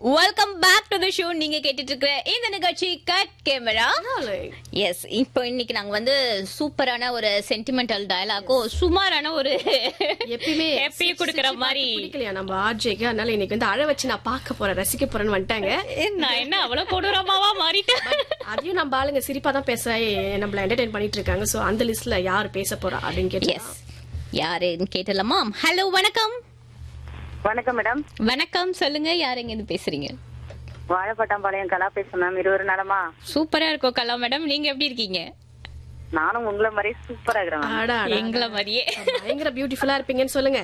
Welcome back to the show நீங்க கேட்டுட்டு இருக்கிற இந்த நிகழ்ச்சி கட் கேமரா எஸ் இப்போ இன்னைக்கு நாங்க வந்து சூப்பரான ஒரு சென்டிமெண்டல் டயலாகோ சுமாரான ஒரு எப்பயுமே ஹாப்பியை கொடுக்கற மாதிரி பிடிக்கலையா நம்ம ஆர்ஜேக்கு அதனால இன்னைக்கு வந்து அழ வச்சு நான் பார்க்க போறேன் ரசிக்க போறேன்னு வந்துட்டாங்க நான் என்ன அவ்வளவு கொடூரமாவா மாறிட்டேன் அதையும் நம்ம ஆளுங்க சிரிப்பா தான் பேச நம்மள என்டர்டைன் பண்ணிட்டு இருக்காங்க சோ அந்த லிஸ்ட்ல யார் பேச போறா அப்படின்னு கேட்டு எஸ் யாருன்னு கேட்டலாமா ஹலோ வணக்கம் வணக்கம் மேடம் வணக்கம் சொல்லுங்க யார் எங்க இருந்து பேசுறீங்க வாழைப்பட்டாம்பாளையம் கலா பேசுறேன் மேம் இருவரு நலமா சூப்பரா இருக்கோம் கலா மேடம் நீங்க எப்படி இருக்கீங்க நானும் உங்களை மாதிரி சூப்பரா இருக்கிறேன் மேம் ஆடா ஆடா. எங்களை மாதிரியே பயங்கர பியூட்டிஃபுல்லா இருப்பீங்கன்னு சொல்லுங்க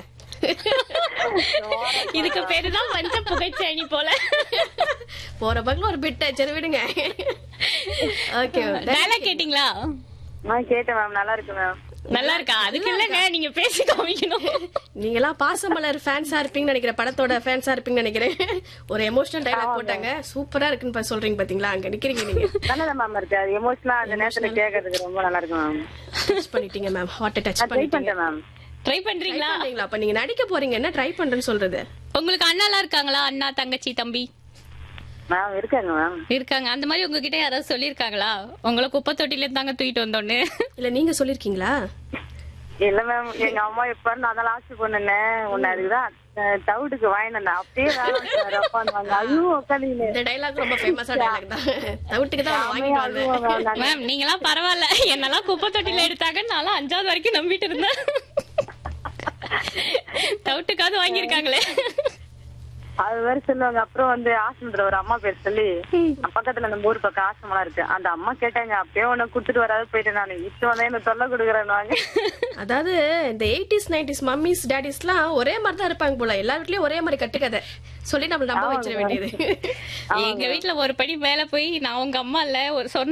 இதுக்கு பேருதான் பஞ்ச புகைச்சேனி போல போற பக்கம் ஒரு பிட்ட சரி விடுங்க ஓகே டயலாக் கேட்டீங்களா நான் கேட்டேன் மேம் நல்லா இருக்கு மேம் நல்லா இருக்கா அதுக்கு இல்லங்க நீங்க பேசி காமிக்கணும் நீங்க எல்லாம் பாசமலர் ஃபேன்ஸா இருப்பீங்கன்னு நினைக்கிறேன் படத்தோட ஃபேன்ஸா இருப்பீங்கன்னு நினைக்கிறேன் ஒரு எமோஷனல் டைலாக் போட்டாங்க சூப்பரா இருக்குன்னு பா- சொல்றீங்க பாத்தீங்களா அங்க நிக்கிறீங்க நீங்க நல்லதா மேம் இருக்கு அது எமோஷனலா அந்த நேரத்துல கேட்கறதுக்கு ரொம்ப நல்லா இருக்கு மேம் டச் பண்ணிட்டீங்க மேம் ஹார்ட் டச் நான் ட்ரை பண்ணிட்டீங்க பண்ணிட்டேன் மேம் ட்ரை பண்றீங்களா பண்றீங்களா அப்ப நீங்க நடிக்க போறீங்க என்ன ட்ரை பண்றேன்னு சொல்றது உங்களுக்கு அண்ணாலாம் இருக்காங்களா அண்ணா தங்கச்சி தம்பி மேம் இருக்காங்க மேம் இருக்காங்க அந்த மாதிரி உங்ககிட்ட யாராவது சொல்லிருக்காங்களா உங்களை குப்பை தொட்டில இருந்தாங்க தூக்கிட்டு வந்தோன்னு இல்ல நீங்க சொல்லிருக்கீங்களா இல்ல மேம் எங்க அம்மா எப்ப நான் தான் லாஸ்ட் பொண்ணுனேன் உன்னை அதுக்குதான் அஹ், தவிடுக்கு வாங்கினேன் அப்படியே வேலை உட்காந்துவாங்க அதுவும் உட்காந்து இந்த டைலாக் ரொம்ப ஃபேமஸா டைலாக் தான் தவிட்டுக்கு தான் அவனை வாங்கிட்டு வந்தேன் மேம் நீங்களாம் பரவாயில்ல என்னெல்லாம் குப்பை தொட்டில எடுத்தாங்க நான்லாம் அஞ்சாவது வரைக்கும் நம்பிட்டு இருந்தேன் டவுட்டுக்காவது வாங்கியிருக்காங்களே அது வேற சொல்லுவாங்க அப்புறம் வந்து ஆசிரமத்துல ஒரு அம்மா பேர் சொல்லி பக்கத்துல நம்ம ஊர் பக்கம் ஆசிரமம் இருக்கு அந்த அம்மா கேட்டாங்க அப்பயே உன்னை குடுத்துட்டு வராது போயிட்டேன் நானு இப்போ வந்து என்ன தொல்லை கொடுக்குறேன்னு அதாவது இந்த எயிட்டிஸ் நைன்டிஸ் மம்மிஸ் டேடிஸ்லாம் ஒரே மாதிரி தான் இருப்பாங்க போல எல்லா வீட்லயும் ஒரே மாதிரி கட்டுக்கதை சொல்லி நம்ம நம்ப வச்சிட வேண்டியது எங்க வீட்ல ஒரு படி மேல போய் நான் உங்க அம்மா இல்ல ஒரு சொன்ன